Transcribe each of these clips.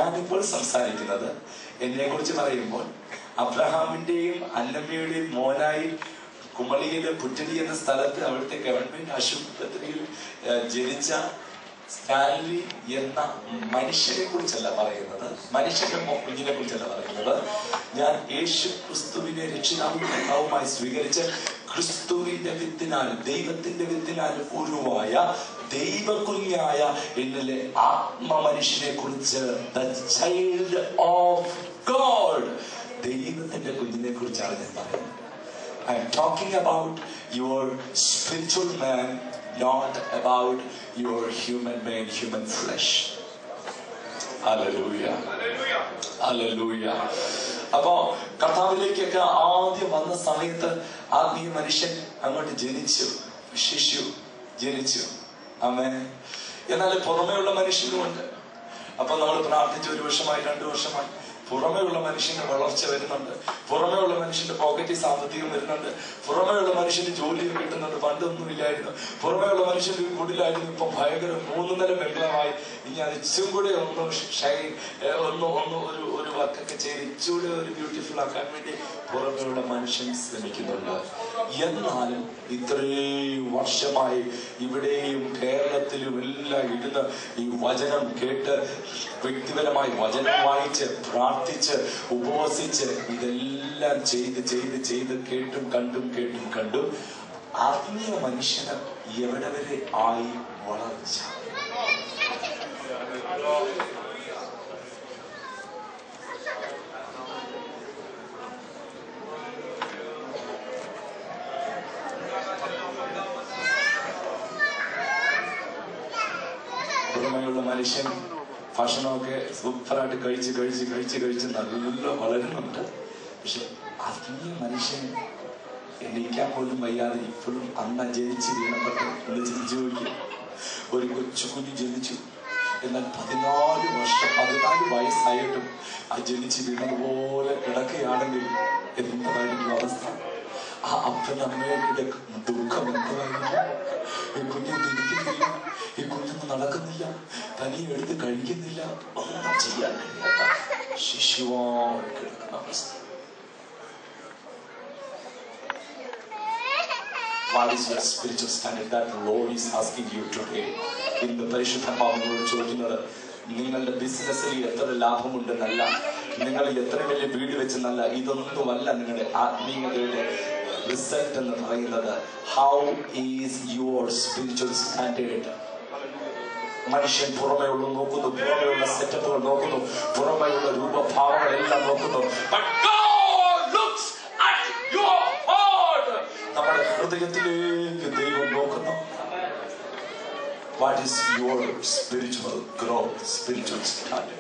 ഞാനിപ്പോൾ സംസാരിക്കുന്നത് എന്നെ കുറിച്ച് പറയുമ്പോൾ അബ്രഹാമിന്റെയും അന്നമ്മയുടെയും മോനായി കുമളിയിലെ പുറ്റടി എന്ന സ്ഥലത്ത് അവിടുത്തെ ഗവൺമെന്റ് ആശുപത്രിയിൽ ഏഹ്, ജനിച്ച സ്റ്റാൻലി എന്ന മനുഷ്യനെ കുറിച്ചല്ല പറയുന്നത് മനുഷ്യന്റെ മോ- കുഞ്ഞിനെ കുറിച്ചല്ല പറയുന്നത് ഞാൻ യേശു ക്രിസ്തുവിനെ രക്ഷിതാവും കർത്താവുമായി സ്വീകരിച്ച് ക്രിസ്തുവിന്റെ വിത്തിനാൽ ദൈവത്തിന്റെ വിത്തിനാൽ ഉരുവായ ദൈവകുഞ്ഞായ എന്നിലെ ആത്മ മനുഷ്യനെ കുറിച്ച് ദ ചൈൽഡ് ഓഫ് ഗോഡ് ദൈവത്തിന്റെ കുഞ്ഞിനെ കുറിച്ചാണ് ഞാൻ പറയുന്നത് I am talking about your spiritual man, not about your human man, human flesh. Hallelujah. Hallelujah. അപ്പോ കർത്താവിലേക്കൊക്കെ ആദ്യം വന്ന സമയത്ത് ആത്മീയ മനുഷ്യൻ അങ്ങോട്ട് ജനിച്ചു ശിശു ജനിച്ചു അമ്മേ എന്നാൽ പുറമേയുള്ള മനുഷ്യനുമുണ്ട് അപ്പൊ നമ്മൾ പ്രാർത്ഥിച്ച ഒരു വർഷമായി രണ്ടു വർഷമായി പുറമേയുള്ള മനുഷ്യന്റെ വളർച്ച വരുന്നുണ്ട് പുറമേയുള്ള മനുഷ്യന്റെ പോക്കറ്റിൽ സാമ്പത്തികം വരുന്നുണ്ട് പുറമേയുള്ള മനുഷ്യന് ജോലി കിട്ടുന്നുണ്ട് പണ്ടൊന്നും ഇല്ലായിരുന്നു പുറമേയുള്ള മനുഷ്യന്റെ കൂടിലായിരുന്നു ഇപ്പൊ ഭയങ്കര മൂന്ന് നില ബംഗ്ലാവായി ഇനി അത് ഇച്ചും കൂടെ ഒന്ന് ഷൈൻ ഏഹ് ഒന്ന് ഒന്ന് ഒരു ഒരു വർക്കൊക്കെ ചെയ്ത് ഇച്ചൂടെ ഒരു ബ്യൂട്ടിഫുൾ ആക്കാൻ വേണ്ടി പുറമേയുള്ള മനുഷ്യൻ ശ്രമിക്കുന്നുണ്ട് എന്നാലും ഇത്രയും വർഷമായി ഇവിടെയും കേരളത്തിലും എല്ലാം ഇരുന്ന് ഈ വചനം കേട്ട് വ്യക്തിപരമായി വചനം വായിച്ച് പ്രാർത്ഥിച്ച് ഉപവസിച്ച് ഇതെല്ലാം ചെയ്ത് ചെയ്ത് ചെയ്ത് കേട്ടും കണ്ടും കേട്ടും കണ്ടും ആത്മീയ മനുഷ്യന് എവിടെ വരെ ആയി വളർച്ച പുറമെയുള്ള മനുഷ്യൻ ഭക്ഷണമൊക്കെ സൂപ്പറായിട്ട് കഴിച്ച് കഴിച്ച് കഴിച്ച് കഴിച്ച് നല്ല വളരുന്നുണ്ട് പക്ഷെ ആത്മീയ മനുഷ്യൻ എണീക്കാൻ പോലും വയ്യാതെ ഇപ്പോഴും അന്ന് ജനിച്ച് വീണപ്പെട്ട് ഒന്ന് ചിന്തിച്ചു നോക്കി ഒരു കൊച്ചു കുഞ്ഞ് ജനിച്ചു എന്നാൽ പതിനാല് വർഷം പതിനാല് വയസ്സായിട്ടും ആ ജനിച്ച് വീണതുപോലെ കിടക്കുകയാണെങ്കിൽ എന്തായിരിക്കും അവസ്ഥ ആ അപ്പൻ അമ്മയുടെ ദുഃഖം എന്തായിരുന്നു ഈ കുഞ്ഞൊന്നും ഇരിക്കുന്നില്ല ഈ കുഞ്ഞൊന്നും നടക്കുന്നില്ല തനിയെ എടുത്ത് കഴിക്കുന്നില്ല ഒന്നും ചെയ്യാൻ കഴിയാത്ത ശിശുവായി കിടക്കുന്ന അവസ്ഥ What is your spiritual standard that the Lord is asking you today? ഇന്ന് പരിശുദ്ധമാവുന്നോട് ചോദിക്കുന്നത് നിങ്ങളുടെ ബിസിനസ്സിൽ എത്ര ലാഭമുണ്ടെന്നല്ല നിങ്ങൾ എത്ര വലിയ വീട് വെച്ചെന്നല്ല ഇതൊന്നുമല്ല നിങ്ങളുടെ ആത്മീയതയുടെ റിസൾട്ട് എന്ന് പറയുന്നത് how is your spiritual standard മനുഷ്യൻ പുറമെയുള്ള നോക്കുന്നു പുറമെയുള്ള സെറ്റപ്പുകൾ നോക്കുന്നു പുറമെയുള്ള രൂപഭാവങ്ങളെല്ലാം നോക്കുന്നു But God looks at your heart. നമ്മുടെ ഹൃദയത്തിലേക്ക് ദൈവം നോക്കുന്നു what is your spiritual growth spiritual standard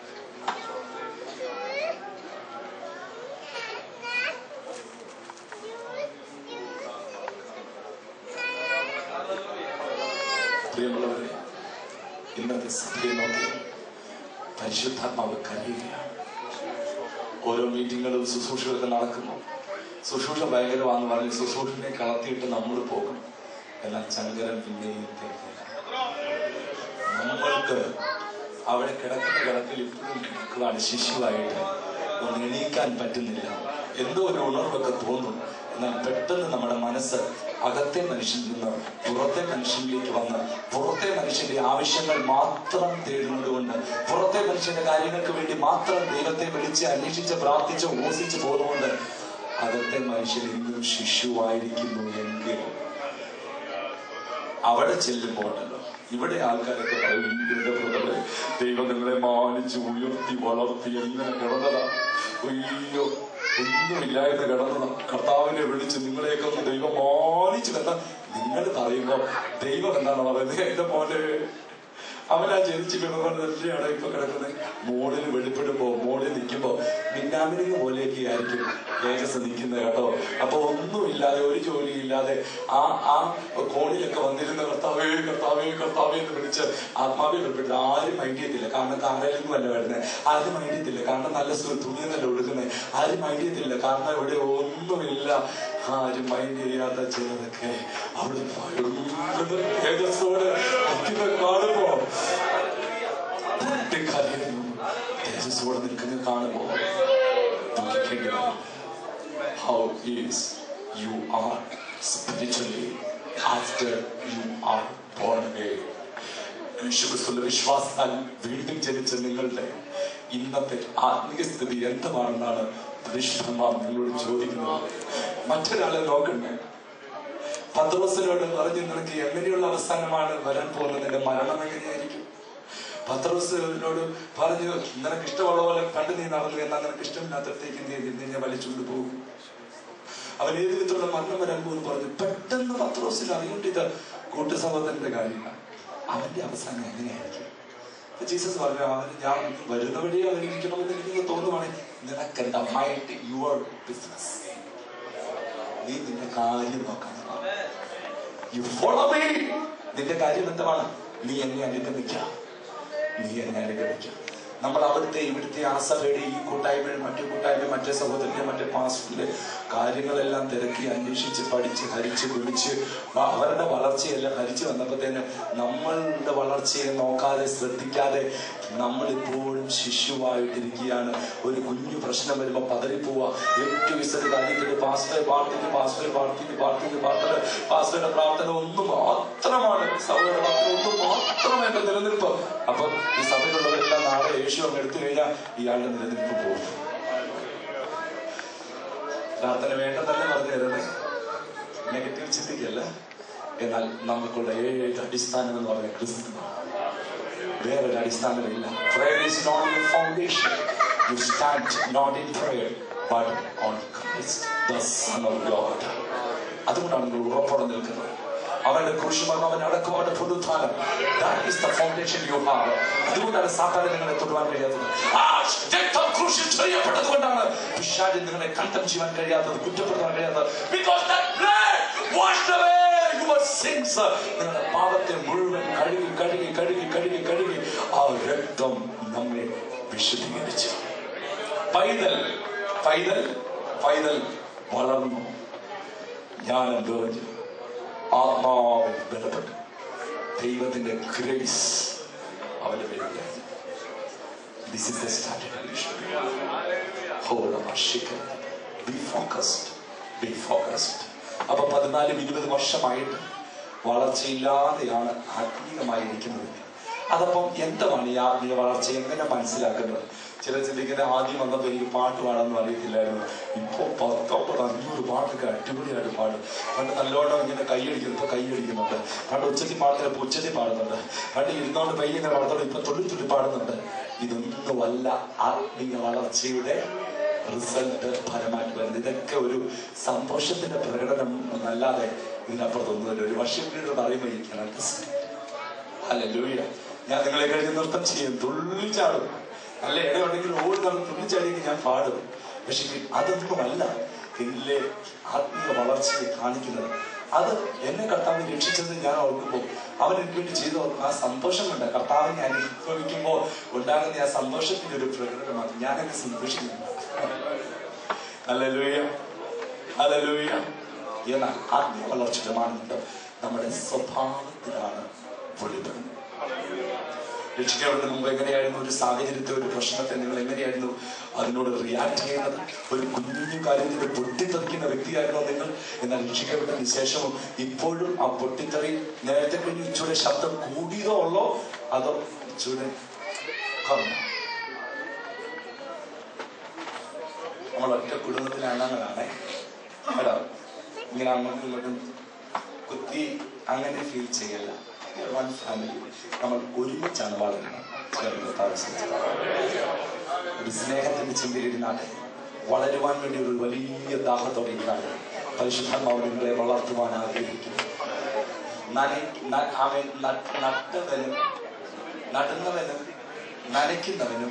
പ്രിയമുള്ളവരെ ഇന്നത്തെ സഭയെ നോക്കി പരിശുദ്ധാത്മാവ് കരയുകയാണ് ഓരോ മീറ്റിങ്ങുകളും ശുശ്രൂഷകളൊക്കെ നടക്കുന്നു ശുശ്രൂഷ ഭയങ്കരമാണെന്ന് പറഞ്ഞ് ശുശ്രൂഷനെ കളത്തിയിട്ട് നമ്മൾ പോകും എന്നാൽ ചങ്കരൻ പിന്നെയും തരുന്നില്ല നമ്മൾക്ക് അവിടെ കിടക്കുന്ന കിടക്കിൽ ഇപ്പോഴും കിടക്കുകയാണ് ശിശുവായിട്ട് ഒന്ന് എണീക്കാൻ പറ്റുന്നില്ല എന്തോ ഒരു ഉണർവൊക്കെ തോന്നും എന്നാൽ പെട്ടെന്ന് നമ്മുടെ മനസ്സ് അകത്തെ മനുഷ്യനിൽ നിന്ന് പുറത്തെ മനുഷ്യനിലേക്ക് വന്ന് പുറത്തെ മനുഷ്യന്റെ ആവശ്യങ്ങൾ മാത്രം തേടുന്നത് കൊണ്ട് പുറത്തെ മനുഷ്യന്റെ കാര്യങ്ങൾക്ക് വേണ്ടി മാത്രം ദൈവത്തെ വിളിച്ച് അന്വേഷിച്ച് പ്രാർത്ഥിച്ച് ഉപസിച്ച് പോകുന്നതുകൊണ്ട് അകത്തെ മനുഷ്യൻ ഇന്നും ശിശുവായിരിക്കുന്നു എങ്കിൽ അവിടെ ചെല്ലുമ്പോണ്ടല്ലോ ഇവിടെ ആൾക്കാരൊക്കെ പറയും "ഇതിന്റെ ബ്രദറെ ദൈവം നിങ്ങളെ മാനിച്ച് ഉയർത്തി വളർത്തി എങ്ങനെ കിടന്നതാ അയ്യോ ഒന്നുമില്ലായിരുന്നു കിടന്നതാ കർത്താവിനെ വിളിച്ച് നിങ്ങളെയൊക്കെ ഒന്ന് ദൈവം മാനിച്ചു കണ്ട നിങ്ങൾ പറയുമ്പോ ദൈവം എന്താണ് പറയുന്നത് എന്റെ മോനെ അവനാ ജനിച്ചു കിടന്നുകൊണ്ട് തന്നെയാണ് ഇപ്പൊ കിടക്കുന്നത് മോളിൽ വെളിപ്പെടുമ്പോ മോളിൽ നിൽക്കുമ്പോ മിന്നാമിനിങ് പോലെയൊക്കെ ആയിരിക്കും തേജസ് നിൽക്കുന്നത് കേട്ടോ അപ്പൊ ഒന്നുമില്ലാതെ ഒരു ജോലിയില്ലാതെ ആ ആ കോണിലൊക്കെ വന്നിരുന്ന കർത്താവേ കർത്താവേ കർത്താവേ എന്ന് വിളിച്ച് ആത്മാവെ വെളിപ്പെടുത്തി ആരും മൈൻഡ് ചെയ്തില്ല കാരണം കാറയിൽ നിന്നുമല്ല വരുന്നത് ആരും മൈൻഡ് ചെയ്തില്ല കാരണം നല്ല സു- തുണിയെന്നല്ല ഒടുക്കുന്നത് ആരും മൈൻഡ് ചെയ്തില്ല കാരണം ഇവിടെ ഒന്നുമില്ല ആരും മൈൻഡ് ചെയ്യാത്ത ചിലതൊക്കെ അവിടെ ഭയങ്കര തേജസ്സോടെ നിൽക്കുന്ന കാണുമ്പോ പൊട്ടിക്കരയുന്നു മനസ്സോടെ നിൽക്കുന്നത് കാണുമ്പോൾ ദുഃഖിക്കേണ്ടി വരും how is you are spiritually after you are born again. യേശുക്രിസ്തുവിന്റെ വിശ്വാസത്താൽ വീണ്ടും ജനിച്ച നിങ്ങളുടെ ഇന്നത്തെ ആത്മീയ സ്ഥിതി എന്താണെന്നാണ് പരിശുദ്ധന്മാർ നിങ്ങളോട് ചോദിക്കുന്നത് മറ്റൊരാളെ നോക്കണ്ടേ പത്രോസിനോട് പറഞ്ഞു നിനക്ക് എങ്ങനെയുള്ള അവസാനമാണ് വരാൻ പോകുന്നത് നിന്റെ മരണം എങ്ങനെയായിരിക്കും പത്രോസിനോട് പറഞ്ഞു നിനക്ക് ഇഷ്ടമുള്ള പോലെ കണ്ടു നീ നടന്നു എന്നാൽ നിനക്ക് ഇഷ്ടമില്ലാത്തടത്തേക്ക് നീ നിന്നെ വലിച്ചുകൊണ്ട് പോകും അവൻ ഏത് വിധത്തിലുള്ള മരണം വരാൻ പോകുന്നു പറഞ്ഞു പെട്ടെന്ന് പത്രോസിന് അറിയുണ്ട് ഇത് കൂട്ടുസഹോദരന്റെ കാര്യമാണ് അവന്റെ അവസാനം എങ്ങനെയായിരിക്കും അപ്പൊ ജീസസ് പറഞ്ഞു അവൻ ഞാൻ വരുന്ന വഴി അവനിരിക്കണമെന്ന് എനിക്ക് തോന്നുവാണ് നിനക്കെന്താ മൈൻഡ് യുവർ ബിസിനസ് നീ നിന്റെ കാര്യം നോക്കാൻ യു ഫോളോ മീ നിന്റെ കാര്യം എന്താണ് നീ എന്നെ അനുഗമിക്കാം നീ എന്നെ അനുഗമിക്കാം നമ്മൾ അവിടുത്തെ ഇവിടുത്തെ ആ സഭയുടെ ഈ കൂട്ടായ്മയും മറ്റു കൂട്ടായ്മയും മറ്റേ സഹോദരന്റെ മറ്റേ പാസ്റ്ററിന്റെ കാര്യങ്ങളെല്ലാം തിരക്കി അന്വേഷിച്ച് പഠിച്ച് ഹരിച്ച് വിളിച്ച് ആ അവരുടെ വളർച്ചയെല്ലാം ഹരിച്ച് വന്നപ്പോഴത്തേന് നമ്മളുടെ വളർച്ചയെ നോക്കാതെ ശ്രദ്ധിക്കാതെ നമ്മൾ ഇപ്പോഴും ശിശുവായിട്ടിരിക്കുകയാണ് ഒരു കുഞ്ഞു പ്രശ്നം വരുമ്പോൾ പതറിപ്പോവുക ഏറ്റവും വിസര കാര്യത്തിൽ പാസ്റ്റർ പാർട്ടിക്ക് പാസ്റ്റർ പാർട്ടിക്ക് പാർട്ടിക്ക് പാസ്റ്റർ പാസ്റ്ററുടെ പ്രാർത്ഥന ഒന്നും മാത്രമാണ് സഭയുടെ പ്രാർത്ഥന ഒന്നും മാത്രമേ എന്റെ നിലനിൽപ്പ് അപ്പൊ ഈ സഭയിലുള്ളവരെല്ലാം നാളെ യേശു അങ്ങ് എടുത്തു കഴിഞ്ഞാൽ ഇയാളുടെ നിലനിൽപ്പ് പോകും പ്രാർത്ഥന വേണ്ടെന്നല്ല പറഞ്ഞു തരുന്നേ നെഗറ്റീവ് ചിന്തിക്കല്ല എന്നാൽ നമുക്കുള്ള ഏഴ് അടിസ്ഥാനം എന്ന് പറയുന്നത് ക്രിസ്തു വേറൊരു അടിസ്ഥാനമില്ല prayer is not your foundation you stand not in prayer but on Christ the son of God അതുകൊണ്ടാണ് നിങ്ങൾ ഉറപ്പോടെ നിൽക്കുന്നത് അവന്റെ കുരിശുമരണം അവൻ അടക്കം അവന്റെ പുനരുത്ഥാനം that is the foundation you have അതുകൊണ്ടാണ് സാത്താനെ നിങ്ങളെ തൊടുവാൻ കഴിയാത്തത് ആ രക്തം ക്രൂശിൽ ചൊരിയപ്പെട്ടത് കൊണ്ടാണ് പിശാചിന് നിങ്ങളെ കണ്ടം ചെയ്യാൻ കഴിയാത്തത് കുറ്റപ്പെടുത്താൻ കഴിയാത്തത് because that blood washed away your sins നിങ്ങളുടെ പാപത്തെ മുഴുവൻ കഴുകി കഴുകി കഴുകി കഴുകി കഴുകി ആ രക്തം നമ്മെ വിശദീകരിച്ചു പൈതൽ പൈതൽ പൈതൽ വളർന്നു ജ്ഞാനം നിറഞ്ഞു ആത്മാവിൽ ബലപ്പെട്ടു ദൈവത്തിന്റെ ഗ്രേസ് അവന്റെ പേരിലായി this is the starting be focused be focused അപ്പൊ പതിനാലും ഇരുപത് വർഷമായിട്ട് വളർച്ചയില്ലാതെയാണ് ആത്മീയമായിരിക്കുന്നത് അതപ്പം എന്താണ് ഈ ആത്മീയ വളർച്ച എങ്ങനെ മനസ്സിലാക്കുന്നത് ചില ചിന്തിക്കുന്ന ആദ്യം വന്നപ്പോൾ എനിക്ക് പാട്ട് പാടാനൊന്നും അറിയത്തില്ലായിരുന്നു ഇപ്പോൾ പത്തൊമ്പത് അഞ്ഞൂറ് പാട്ടൊക്കെ അടിപൊളിയായിട്ട് പാടും പണ്ട് നല്ലോണം ഇങ്ങനെ കൈയടിക്കുന്നു ഇപ്പൊ കൈയടിക്കുന്നുണ്ട് പണ്ട് ഉച്ചത്തിൽ പാടുന്ന ഇപ്പൊ ഉച്ചത്തിൽ പാടുന്നുണ്ട് പണ്ട് ഇരുന്നോണ്ട് പയ്യെ ഇങ്ങനെ വളർത്തോണ്ട് ഇപ്പൊ തുള്ളി തുള്ളി പാടുന്നുണ്ട് ഇതൊന്നുമല്ല ആത്മീയ വളർച്ചയുടെ റിസൾട്ട് ഫലമായിട്ട് വരുന്നത് ഇതൊക്കെ ഒരു സന്തോഷത്തിന്റെ പ്രകടനം എന്നല്ലാതെ ഇതിനപ്പുറത്തൊന്നുമില്ല ഒരു വർഷം പിന്നീട് പറയുമ്പോൾ ഇരിക്കണം അല്ലൂയ ഞാൻ നിങ്ങളെ കഴിഞ്ഞ് നൃത്തം ചെയ്യും തുള്ളി ചാടും നല്ല ഇടയുണ്ടെങ്കിൽ ഓടി നടന്ന് തുള്ളിച്ചാടിയെങ്കിൽ ഞാൻ പാടും പക്ഷെ അതൊന്നുമല്ല എന്നിലെ ആത്മീയ വളർച്ചയെ കാണിക്കുന്നത് അത് എന്നെ കർത്താവ് രക്ഷിച്ചത് ഞാൻ ഓർക്കുമ്പോൾ അവൻ എനിക്ക് വേണ്ടി ചെയ്തു ആ സന്തോഷം കൊണ്ട് കർത്താവിനെ അനുഭവിക്കുമ്പോൾ ഉണ്ടാകുന്ന ആ സന്തോഷത്തിന്റെ ഒരു പ്രകടനമാണ് ഞാനൊക്കെ സന്തോഷിക്കുന്നു അല്ലൂയ അല്ലൂയ എന്നാൽ ആത്മീയ വളർച്ചയുടെ മാനദണ്ഡം നമ്മുടെ സ്വഭാവത്തിലാണ് വെളിപ്പെടുന്നത് രക്ഷിക്കപ്പെടുന്നതിന് മുമ്പ് എങ്ങനെയായിരുന്നു ഒരു സാഹചര്യത്തെ ഒരു പ്രശ്നത്തെ നിങ്ങൾ എങ്ങനെയായിരുന്നു അതിനോട് റിയാക്ട് ചെയ്യുന്നത് ഒരു കുഞ്ഞു കാര്യത്തിൽ പൊട്ടിത്തെറിക്കുന്ന വ്യക്തിയായിരുന്നോ നിങ്ങൾ എന്നാൽ രക്ഷിക്കപ്പെട്ടതിന് ശേഷവും ഇപ്പോഴും ആ പൊട്ടിത്തെറി നേരത്തെ കഴിഞ്ഞ് ഇച്ചൂടെ ശബ്ദം കൂടിയതോ ഉള്ളോ അതോ ഇച്ചൂടെ കുറഞ്ഞോ നമ്മൾ ഒറ്റ കുടുംബത്തിലെ അംഗങ്ങളാണേ കേട്ടോ ഇങ്ങനെ അങ്ങോട്ടും ഇങ്ങോട്ടും കുത്തി അങ്ങനെ ഫീൽ ചെയ്യല്ല വൺ ഫാമിലി നമ്മൾ ഒരുമിച്ചാണ് വളരുന്നത് ചേർന്ന് താമസിച്ചത് ഒരു സ്നേഹത്തിന്റെ ചിന്തയിരുന്നാട്ടെ വളരുവാൻ വേണ്ടി ഒരു വലിയ ദാഹത്തോടെ ഇരുന്നാട്ടെ പരിശുദ്ധമാവ് നിങ്ങളെ വളർത്തുവാൻ ആഗ്രഹിക്കുന്നു നന- ന- അവൻ നട്ട് നട്ടവനും നടുന്നവനും നനയ്ക്കുന്നവനും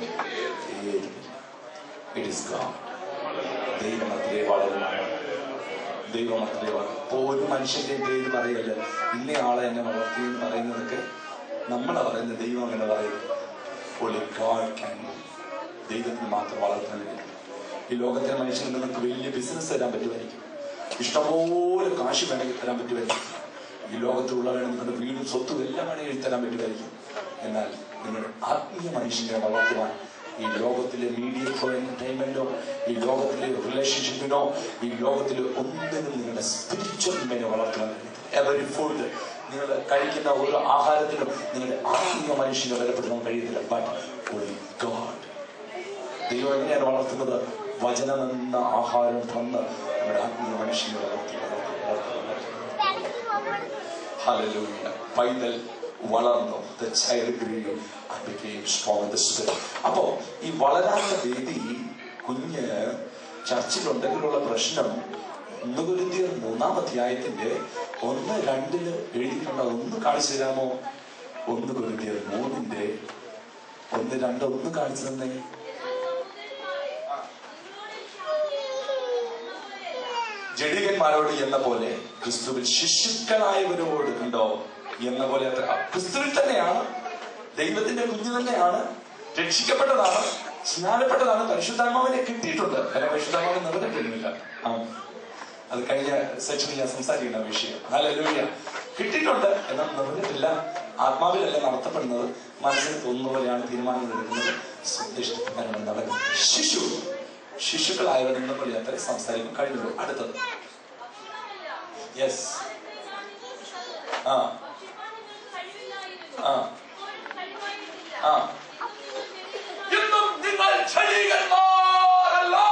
ഇറ്റ് ഇസ് ഗോഡ് ദൈവം അത്രേ വളരുന്നതാണ് ദൈവം അത്രേ വളരും ഇപ്പോൾ ഒരു മനുഷ്യന്റെ പേര് പറയല്ല ഇന്ന ആളെ എന്നെ വളർത്തി എന്ന് പറയുന്നതൊക്കെ നമ്മളെ പറയുന്നത് ദൈവം അങ്ങനെ പറയുന്നത് Only God can. ദൈവത്തിന് മാത്രം വളർത്താൻ കഴിയും ഈ ലോകത്തിലെ മനുഷ്യന് നിങ്ങൾക്ക് വലിയ ബിസിനസ് തരാൻ പറ്റുമായിരിക്കും ഇഷ്ടംപോലെ കാശ് വേണമെങ്കിൽ തരാൻ പറ്റുമായിരിക്കും ഈ ലോകത്തിലുള്ള വേണം നിങ്ങളുടെ വീടും സ്വത്തും എല്ലാം വേണമെങ്കിൽ തരാൻ പറ്റുമായിരിക്കും എന്നാൽ നിങ്ങളുടെ ആത്മീയ മനുഷ്യനെ വളർത്തുവാൻ ഈ ലോകത്തിലെ മീഡിയക്കോ എന്റർടൈൻമെന്റോ ഈ ലോകത്തിലെ റിലേഷൻഷിപ്പിനോ ഈ ലോകത്തിലെ ഒന്നിനും നിങ്ങളുടെ സ്പിരിച്വൽ മേനെ വളർത്തണം എവറി ഫുഡ് നിങ്ങൾ കഴിക്കുന്ന ഓരോ ആഹാരത്തിലും നിങ്ങളുടെ ആത്മീയ മനുഷ്യനെ വിലപ്പെടുത്താൻ കഴിയത്തില്ല ബട്ട് ഗോഡ് ദൈവം എങ്ങനെയാണ് വളർത്തുന്നത് വചനമെന്ന ആഹാരം തന്ന് നമ്മുടെ ആത്മീയ മനുഷ്യനെ വളർത്തി വളർത്തി വളർത്തി വളർത്തി Hallelujah. പൈതൽ വളർന്നു The child grew and became strong in the spirit. അപ്പോ ഈ വളരാത്ത വേദി കുഞ്ഞ് ചർച്ചിലുണ്ടെങ്കിലുള്ള പ്രശ്നം ഒന്ന് കുരുത്തിയർ മൂന്നാം അധ്യായത്തിന്റെ ഒന്ന് രണ്ടില് എഴുതിയിട്ടുള്ള ഒന്ന് കാണിച്ചു തരാമോ ഒന്ന് കുരുത്തിയർ മൂന്നിന്റെ ഒന്ന് രണ്ട് ഒന്ന് കാണിച്ചു തന്നെ ജഡികന്മാരോട് എന്ന പോലെ ക്രിസ്തുവിൽ ശിശുക്കളായവരോട് ഉണ്ടോ എന്ന പോലെ അത്ര ക്രിസ്തുവിൽ തന്നെയാണ് ദൈവത്തിന്റെ കുഞ്ഞു തന്നെയാണ് രക്ഷിക്കപ്പെട്ടതാണ് സ്നാനപ്പെട്ടതാണ് പരിശുദ്ധാത്മാവിനെ കിട്ടിയിട്ടുണ്ട് അല്ല പരിശുദ്ധാത്മാവിനെ നിറഞ്ഞിട്ടില്ല ആ അത് കഴിഞ്ഞ സെക്ഷനിൽ ഞാൻ സംസാരിക്കുന്ന ആ വിഷയം ഹല്ലേലൂയ കിട്ടിയിട്ടുണ്ട് എന്നാൽ നിറഞ്ഞിട്ടില്ല ആത്മാവിലല്ല നടത്തപ്പെടുന്നത് മനസ്സിന് തോന്നുന്ന പോലെയാണ് തീരുമാനങ്ങൾ എടുക്കുന്നത് സ്വന്തം നടക്കുന്നത് ശിശു ശിശുക്കളായവരെന്ന പോലെ അത്ര സംസാരിക്കും കഴിഞ്ഞുള്ളൂ അടുത്തത് യെസ് ആ ആ ആ ഇന്നും നിങ്ങൾ ജഡികന്മാരല്ലോ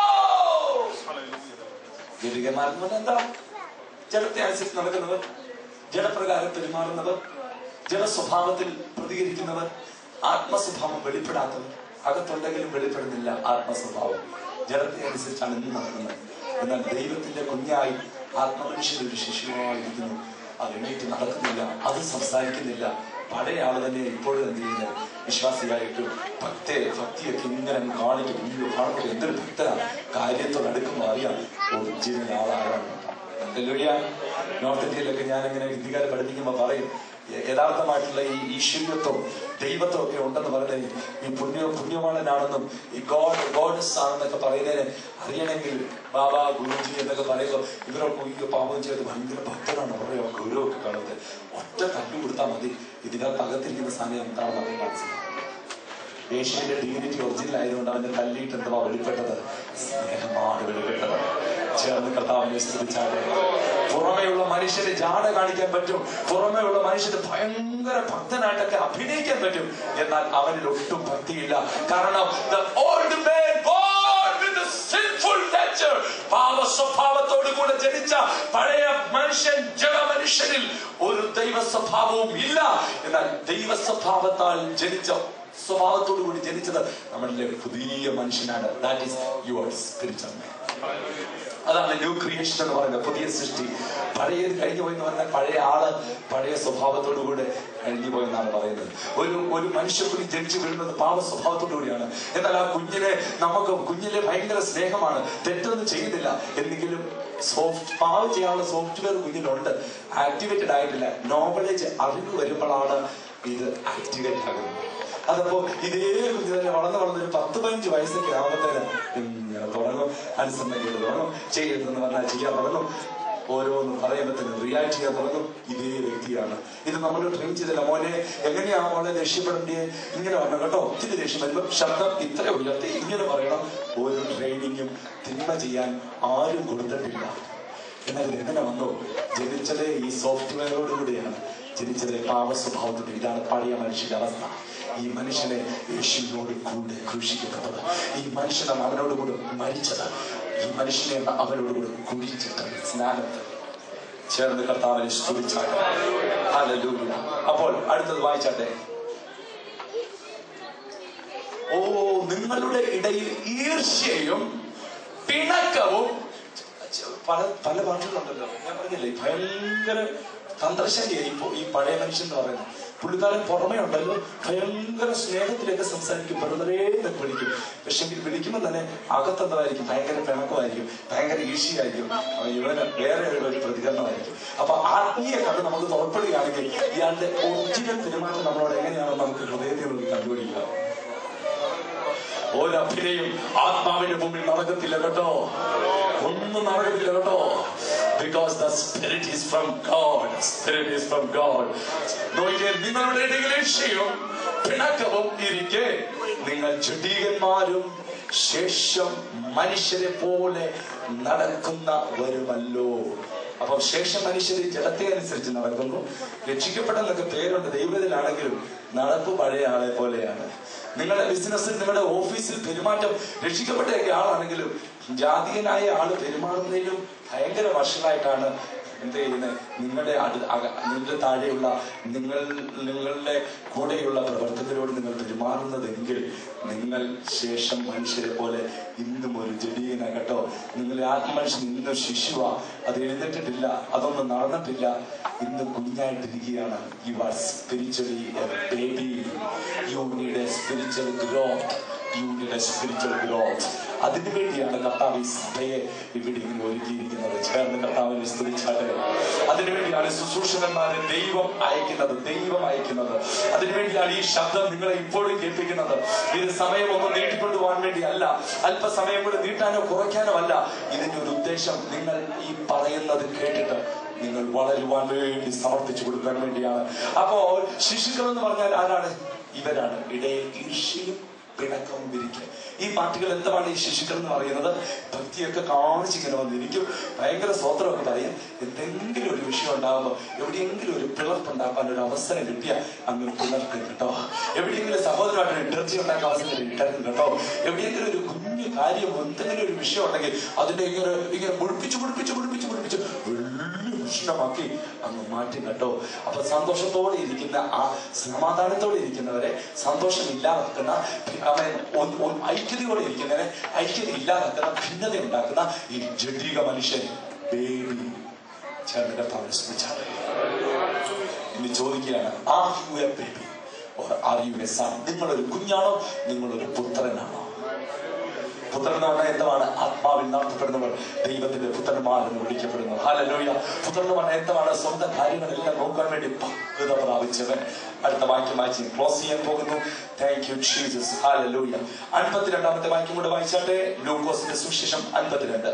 ജഡികന്മാരെന്ന് പറഞ്ഞാൽ എന്താ ജഡത്തെ അനുസരിച്ച് നടക്കുന്നവർ ജഡപ്രകാരം പെരുമാറുന്നവർ ജഡസ്വഭാവത്തിൽ പ്രതികരിക്കുന്നവർ ആത്മസ്വഭാവം വെളിപ്പെടാത്തവർ അകത്തുണ്ടെങ്കിലും വെളിപ്പെടുന്നില്ല ആത്മസ്വഭാവം ജഡത്തെ അനുസരിച്ചാണ് ഇന്ന് നടക്കുന്നത് എന്നാൽ ദൈവത്തിന്റെ കുഞ്ഞായി ആത്മമനുഷ്യൻ ഒരു ശിശുവായിരിക്കുന്നു അത് എണീറ്റ് നടക്കുന്നില്ല അത് സംസാരിക്കുന്നില്ല പഴയ ആള് തന്നെ ഇപ്പോഴും എന്ത് ചെയ്യുന്നത് വിശ്വാസിയായിട്ട് ഭക്തി ഭക്തിയൊക്കെ ഇങ്ങനെ അങ്ങ് കാണിക്കും അയ്യോ കാണുമ്പോൾ എന്തൊരു ഭക്തനാ കാര്യത്തോട് അടുക്കുമ്പോൾ അറിയാം ഒറിജിനൽ ആളാരാണ് ഹല്ലേലൂയ. നോർത്ത് ഇന്ത്യയിലൊക്കെ ഞാൻ ഇങ്ങനെ ഹിന്ദിക്കാരെ പഠിപ്പിക്കുമ്പോൾ പറയും യ- യഥാർത്ഥമായിട്ടുള്ള ഈ ഈശ്വര്യത്വം ദൈവത്വം ഒക്കെ ഉണ്ടെന്ന് പറയുന്നത് ഈ പുണ്യ പുണ്യവാളനാണെന്നും ഈ ഗോഡ് ഗോഡസ് ആണെന്നൊക്കെ പറയുന്നതിന് അറിയണമെങ്കിൽ ബാബ ഗുരുജി എന്നൊക്കെ പറയുമ്പോൾ ഇവരൊക്കെ ഈ പാപം ചെയ്ത് ഭയങ്കര ഭക്തനാണ് പറയുക ഗൗരവമൊക്കെ കാണുന്നത് ഒറ്റ തല്ലു കൊടുത്താൽ മതി ഇതിനകത്ത് അകത്തിരിക്കുന്ന സാധനം എന്താണെന്ന് അവർക്ക് മനസ്സിലാവും യേശുവിന്റെ ഡിഗ്നിറ്റി ഒറിജിനൽ ആയതുകൊണ്ട് അവന്റെ തല്ലിയിട്ട് എന്തുവാ വെളിപ്പെട്ടത് സ്നേഹമാണ് വെളിപ്പെട്ടത് ചേർന്ന് കർത്താവിനെ സ്തുതിച്ചാണ് പുറമെയുള്ള മനുഷ്യന് ജാട കാണിക്കാൻ പറ്റും പുറമെയുള്ള മനുഷ്യന് ഭയങ്കര ഭക്തനായിട്ടൊക്കെ അഭിനയിക്കാൻ പറ്റും എന്നാൽ അവനിൽ ഒട്ടും ഭക്തിയില്ല കാരണം the old man born with the sinful nature പാപ സ്വഭാവത്തോടു കൂടെ ജനിച്ച പഴയ മനുഷ്യൻ ജഡമനുഷ്യനിൽ ഒരു ദൈവ സ്വഭാവവും ഇല്ല എന്നാൽ ദൈവ സ്വഭാവത്താൽ ജനിച്ച സ്വഭാവത്തോടു കൂടി ജനിച്ചത് നമ്മളിലെ പുതിയ മനുഷ്യനാണ് ദാറ്റ് ഈസ് യുവർ സ്പിരിച്വൽ അതാണ് ന്യൂ ക്രിയേഷൻ എന്ന് പറയുന്നത് പുതിയ സൃഷ്ടി പഴയത് കഴിഞ്ഞു പോയി എന്ന് പറഞ്ഞാൽ പഴയ ആള് പഴയ സ്വഭാവത്തോടു കൂടെ കഴിഞ്ഞു പോയെന്നാണ് പറയുന്നത് ഒരു ഒരു മനുഷ്യക്കുഞ്ഞ് ജനിച്ചു വീഴുന്നത് പാപ സ്വഭാവത്തോടു കൂടിയാണ് എന്നാൽ ആ കുഞ്ഞിനെ നമുക്ക് കുഞ്ഞിലെ ഭയങ്കര സ്നേഹമാണ് തെറ്റൊന്നും ചെയ്യുന്നില്ല എന്തെങ്കിലും സോഫ്റ്റ് പാവം ചെയ്യാനുള്ള സോഫ്റ്റ്വെയർ കുഞ്ഞിലുണ്ട് ആക്ടിവേറ്റഡ് ആയിട്ടില്ല നോവലേജ് അറിവ് വരുമ്പോഴാണ് ഇത് ആക്ടിവേറ്റ് ആകുന്നത് അതപ്പോ ഇതേ കുഞ്ഞ് തന്നെ വളർന്ന് വളർന്ന് ഒരു പത്ത് പതിനഞ്ച് വയസ്സൊക്കെ ആവുമ്പത്തേന് ഇങ്ങനെ തുടങ്ങും അനുസരണക്കേട് തുടങ്ങും ചെയ്യരുതെന്ന് പറഞ്ഞാൽ ചെയ്യാൻ തുടങ്ങും ഓരോന്ന് പറയുമ്പോഴത്തേനും റിയാക്ട് ചെയ്യാൻ തുടങ്ങും ഇതേ വ്യക്തിയാണ് ഇത് നമ്മൾ ട്രെയിൻ ചെയ്തില്ല മോനെ എങ്ങനെയാ മോളെ ദേഷ്യപ്പെടേണ്ടേ ഇങ്ങനെ പറഞ്ഞു കേട്ടോ ഒത്തിരി ദേഷ്യം വരുമ്പോൾ ശബ്ദം ഇത്ര ഉയർത്തി ഇങ്ങനെ പറയണം ഒരു ട്രെയിനിങ്ങും തിന്മ ചെയ്യാൻ ആരും കൊടുത്തിട്ടില്ല എന്നാൽ ഇത് എങ്ങനെ വന്നു ജനിച്ചത് ഈ സോഫ്റ്റ്വെയറോട് കൂടിയാണ് ജനിച്ചത് പാവ സ്വഭാവത്തോട് ഇതാണ് പഴയ മനുഷ്യന്റെ അവസ്ഥ ഈ മനുഷ്യനെ യേശുവിനോട് കൂടെ ക്രൂശിക്കപ്പെട്ടത് ഈ മനുഷ്യനാണ് അവനോട് കൂടെ മരിച്ചത് ഈ മനുഷ്യനെ അവനോട് കൂടെ കുഴിച്ചിട്ട് സ്നാനത്ത് ചേർന്ന് കർത്താവിനെ സ്തുതിച്ചാട്ടെ ഹല്ലേലൂയ. അപ്പോൾ അടുത്തത് വായിച്ചാട്ടെ ഓ നിങ്ങളുടെ ഇടയിൽ ഈർഷ്യയും പിണക്കവും പല പല ഭാഷകളുണ്ടല്ലോ ഞാൻ പറഞ്ഞില്ലേ ഭയങ്കര തന്ത്രശാലിയായി ഇപ്പോ ഈ പഴയ മനുഷ്യൻ എന്ന് പറയുന്നത് പുള്ളിക്കാരൻ പുറമേ ഉണ്ടല്ലോ ഭയങ്കര സ്നേഹത്തിലൊക്കെ സംസാരിക്കും വെറുതെ എന്നൊക്കെ വിളിക്കും പക്ഷെ വിളിക്കുമ്പോൾ തന്നെ അകത്തെന്തായിരിക്കും ഭയങ്കര പിണക്കമായിരിക്കും ഭയങ്കര ഈശിയായിരിക്കും ഇവന് വേറെ ഒരു പ്രതികരണമായിരിക്കും അപ്പൊ ആത്മീയ കഥ നമുക്ക് തുറപ്പെടുകയാണെങ്കിൽ ഇയാളുടെ ഒറിജിനൽ പെരുമാറ്റം നമ്മളോട് എങ്ങനെയാണെന്ന് നമുക്ക് ഹൃദയത്തിൽ നിന്ന് കണ്ടുപിടിക്കാം ഒരഭിനയും ആത്മാവിന്റെ മുമ്പിൽ നടക്കത്തില്ല കേട്ടോ ഒന്നും നടക്കത്തില്ല കേട്ടോ because the spirit is from God spirit is from God നോക്കിയേ നിങ്ങളുടെ ഇടയിൽ ലക്ഷ്യം പിണക്കവും ഇരിക്കെ നിങ്ങൾ ജഡീകന്മാരും ശേഷം മനുഷ്യരെ പോലെ നടക്കുന്നവരുമല്ലോ അപ്പം ശേഷം മനുഷ്യര് ജഡത്തെ അനുസരിച്ച് നടക്കുന്നു രക്ഷിക്കപ്പെട്ടെന്നൊക്കെ പേരുണ്ട് ദൈവത്തിലാണെങ്കിലും നടപ്പ് പഴയ ആളെ പോലെയാണ് നിങ്ങളുടെ ബിസിനസ്സിൽ നിങ്ങളുടെ ഓഫീസിൽ പെരുമാറ്റം രക്ഷിക്കപ്പെട്ടൊക്കെ ആളാണെങ്കിലും ജാതീയനായ ആള് പെരുമാറുന്നതിലും ഭയങ്കര വഷളായിട്ടാണ് എന്ത് ചെയ്യുന്നത് നിങ്ങളുടെ അടു അക- നിങ്ങളുടെ താഴെയുള്ള നിങ്ങൾ നിങ്ങളുടെ കൂടെയുള്ള പ്രവർത്തകരോട് നിങ്ങൾ പെരുമാറുന്നതെങ്കിൽ നിങ്ങൾ ശേഷം മനുഷ്യരെ പോലെ ഇന്നും ഒരു ജഡീയന കേട്ടോ നിങ്ങളുടെ ആത്മമനുഷ്യൻ ഇന്നും ശിശുവ അത് എഴുന്നേറ്റിട്ടില്ല അതൊന്നും നടന്നിട്ടില്ല ഇന്ന് കുഞ്ഞായിട്ടിരിക്കുകയാണ് you are spiritually baby you need a spiritual growth you need a spiritual growth അതിനു വേണ്ടിയാണ് കർത്താവ് ഈ സഭയെ ഇവിടെ ഇങ്ങനെ ഒരുക്കിയിരിക്കുന്നത് ചേർന്ന് കർത്താവിനെ സ്തുതിച്ചാട്ടെ അതിനുവേണ്ടിയാണ് ശുശ്രൂഷകന്മാരെ ദൈവം അയക്കുന്നത് ദൈവം അയക്കുന്നത് അതിനുവേണ്ടിയാണ് ഈ ശബ്ദം നിങ്ങളെ ഇപ്പോഴും കേൾപ്പിക്കുന്നത് ഇത് സമയമൊന്നും നീട്ടിക്കൊണ്ടു പോകാൻ വേണ്ടിയല്ല അല്പസമയം കൂടെ നീട്ടാനോ കുറയ്ക്കാനോ അല്ല ഇതിന്റെ ഒരു ഉദ്ദേശം നിങ്ങൾ ഈ പറയുന്നത് കേട്ടിട്ട് നിങ്ങൾ വളരുവാൻ വേണ്ടി സമർപ്പിച്ചു കൊടുക്കാൻ വേണ്ടിയാണ് അപ്പോ ശിശുക്കൾ എന്ന് പറഞ്ഞാൽ ആരാണ് ഇവരാണ് ഇടയിൽ ഈർഷ്യയും പിണക്കവും വിരിക്കുക ഈ പാട്ടുകൾ എന്താണ് ഈ ശിശുക്കൾ എന്ന് പറയുന്നത് ഭക്തിയൊക്കെ കാണിച്ചിങ്ങനെ വന്നിരിക്കും ഭയങ്കര സ്വോത്രമൊക്കെ പറയും എന്തെങ്കിലും ഒരു വിഷയം ഉണ്ടാകുമ്പോൾ എവിടെയെങ്കിലും ഒരു പിളർപ്പുണ്ടാക്കാൻ ഒരു അവസരം കിട്ടിയ അങ്ങ് പിളർക്കും കേട്ടോ എവിടെയെങ്കിലും സഹോദരമായിട്ട് ഒരു എനർജി ഉണ്ടാക്കാൻ അവസരം കിട്ടരുത് കേട്ടോ എവിടെയെങ്കിലും ഒരു കുഞ്ഞു കാര്യം എന്തെങ്കിലും ഒരു വിഷയം ഉണ്ടെങ്കിൽ അതിനെ ഇങ്ങനെ ഇങ്ങനെ മുഴിപ്പിച്ച് മുഴിപ്പിച്ച് മുഴിപ്പിച്ച് മുഴിപ്പിച്ച് വലിയ ഉഷ്ണമാക്കി അങ്ങ് മാറ്റും കേട്ടോ അപ്പൊ സന്തോഷത്തോടെ ഇരിക്കുന്ന ആ സമാധാനത്തോടെ ഇരിക്കുന്നവരെ സന്തോഷം ഇല്ലാതാക്കുന്ന അവൻ ഒ- ഒ- ഐക്യതയോടെ ഇരിക്കുന്നവരെ ഐക്യത ഇല്ലാതാക്കുന്ന ഭിന്നത ഉണ്ടാക്കുന്ന ഈ ജഡിക മനുഷ്യൻ ബേബി ചേർന്ന് കർത്താവിനെ സ്മരിച്ചാണ് ഇനി ചോദിക്കുകയാണ് are you a baby are you a son നിങ്ങളൊരു കുഞ്ഞാണോ നിങ്ങളൊരു പുത്രനാണോ പുത്രൻ എന്ന് പറഞ്ഞാൽ എന്താണ് ആത്മാവിൽ നടത്തപ്പെടുന്നവർ ദൈവത്തിന്റെ പുത്രന്മാരെന്ന് വിളിക്കപ്പെടുന്നു ഹാലലൂയ പുത്രൻ എന്ന് പറഞ്ഞാൽ എന്താണ് സ്വന്തം കാര്യങ്ങളെല്ലാം നോക്കാൻ വേണ്ടി പക്വത പ്രാപിച്ചവൻ അടുത്ത വാക്യം വായിച്ച് ക്ലോസ് ചെയ്യാൻ പോകുന്നു താങ്ക് യു ജീസസ് ഹാലലൂയ അൻപത്തിരണ്ടാമത്തെ വാക്യം കൂടെ വായിച്ചാട്ടെ ലൂക്കോസിന്റെ സുവിശേഷം അൻപത്തിരണ്ട്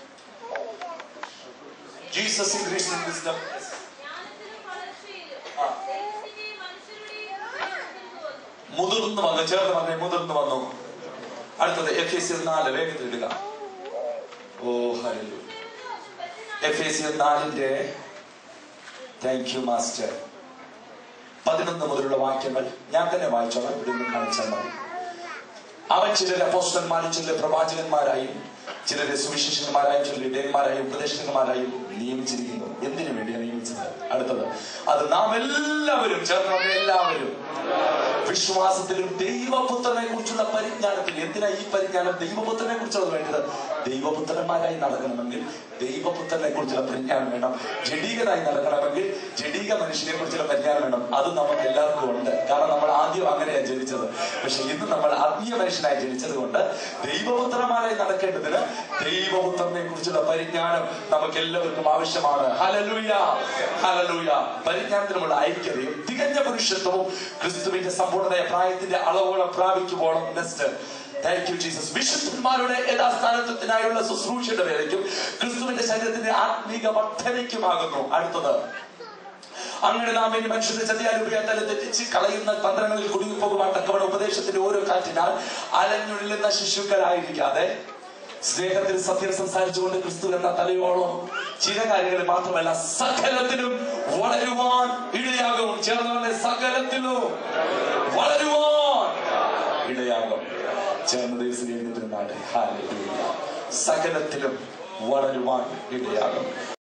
ജീസസ് ഇൻക്രീസ് ഇൻ വിസ്ഡം ജ്ഞാനത്തിലും വളർച്ചയിലും ആ. ദൈവത്തിന്റെയും മനുഷ്യരുടെയും മുൻപിൽ വന്നു. മുതിർന്നു വന്നു ചേർന്ന് പറഞ്ഞേ മുതിർന്നു വന്നു അടുത്തത് എഫ് എസ് നാല് വേഗത്തിൽ ഇടുക ഓ ഹലോ എഫ് എസ് നാലിന്റെ താങ്ക് യു മാസ്റ്റർ പതിനൊന്ന് മുതലുള്ള വാക്യങ്ങൾ ഞാൻ തന്നെ വായിച്ചോളാം ഇവിടെ നിന്ന് കാണിച്ചാൽ മതി അവൻ ചിലരെ അപ്പോസ്റ്റന്മാരും ചിലരെ പ്രവാചകന്മാരായും ചിലരെ സുവിശേഷന്മാരായും ചിലരെ ഇടയന്മാരായും ഉപദേശകന്മാരായും നിയമിച്ചിരിക്കുന്നു എന്തിനു വേണ്ടിയാണ് നിയമിച്ചത് അടുത്തത് അത് നാം എല്ലാവരും ചേർന്ന് പറഞ്ഞ എല്ലാവരും വിശ്വാസത്തിലും ദൈവപുത്രനെ കുറിച്ചുള്ള പരിജ്ഞാനത്തിൽ എന്തിനാ ഈ പരിജ്ഞാനം ദൈവപുത്രനെ കുറിച്ചുള്ളത് വേണ്ടത് ദൈവപുത്രന്മാരായി നടക്കണമെങ്കിൽ ദൈവപുത്രനെ കുറിച്ചുള്ള പരിജ്ഞാനം വേണം ജഡീകനായി നടക്കണമെങ്കിൽ ജഡീക മനുഷ്യനെ കുറിച്ചുള്ള പരിജ്ഞാനം വേണം അത് നമുക്ക് എല്ലാവർക്കും ഉണ്ട് കാരണം നമ്മൾ ആദ്യം അങ്ങനെയാണ് ജനിച്ചത് പക്ഷെ ഇന്ന് നമ്മൾ ആത്മീയ മനുഷ്യനായി ജനിച്ചത് കൊണ്ട് ദൈവപുത്രന്മാരായി നടക്കേണ്ടതിന് ദൈവപുത്രനെ കുറിച്ചുള്ള പരിജ്ഞാനം നമുക്ക് എല്ലാവർക്കും ആവശ്യമാണ് ഹലലൂയ ഹലലൂയ പരിജ്ഞാനത്തിനുമുള്ള ഐക്യതയും തികഞ്ഞ പുരുഷത്വവും ക്രിസ്തുവിന്റെ സമ്പൂർണ്ണതയ പ്രായത്തിന്റെ അളവോളം പ്രാപിക്കുമ്പോഴും നെക്സ്റ്റ് താങ്ക് യു ജീസസ് വിശുദ്ധന്മാരുടെ യഥാസ്ഥാനത്വത്തിനായുള്ള ശുശ്രൂഷയുടെ വേലയ്ക്കും ക്രിസ്തുവിന്റെ ശരീരത്തിന്റെ ആത്മീക വർധനയ്ക്കുമാകുന്നു അടുത്തത് അങ്ങനെ നാം ഇനി മനുഷ്യന്റെ ചതിയാലുപയാത്താലും തെറ്റിച്ച് കളയുന്ന തന്ത്രങ്ങളിൽ കുടുങ്ങിപ്പോകുവാൻ തക്കവണ ഉപദേശത്തിന്റെ ഓരോ കാറ്റിനാൽ അലഞ്ഞുള്ളുന്ന ശിശുക്കളായിരിക്കാതെ സ്നേഹത്തിൽ സത്യം സംസാരിച്ചുകൊണ്ട് ക്രിസ്തു എന്ന തലയോളം ചില കാര്യങ്ങളിൽ മാത്രമല്ല സകലത്തിലും വളരുവാൻ ഇടയാകും ചേർന്നവന്റെ സകലത്തിലും വളരുവാൻ ഇടയാകും ചേർന്ന ദിവസം എഴുന്നേറ്റ് നാട് സകലത്തിലും വളരുവാൻ ഇടയാകും